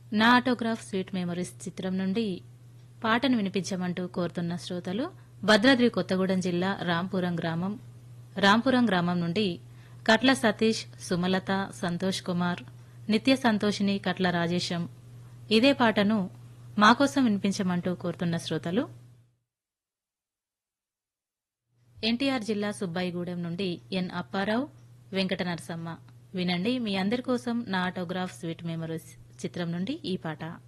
నా autograph sweet memories చిత్రం నుండి పాటను వినిపించమంటూ కోరుతున్న శ్రోతలు భద్రాద్రి కొత్తగూడెం జిల్లా రాంపురం గ్రామం రాంపురం గ్రామం నుండి కట్ల సతీష్ సుమలత సంతోష్ కుమార్ నిత్య సంతోషిని కట్ల రాజేశం ఇదే పాటను మాకోసం వినిపించమంటూ కోరుతున్న శ్రోతలు ఎన్టీఆర్ జిల్లా సుబ్బాయిగూడెం నుండి ఎన్ అప్పారావు వెంకట నరసమ్మ వినండి మీ అందరి కోసం నా ఆటోగ్రాఫ్ స్వీట్ మెమరీస్ చిత్రం నుండి ఈ పాట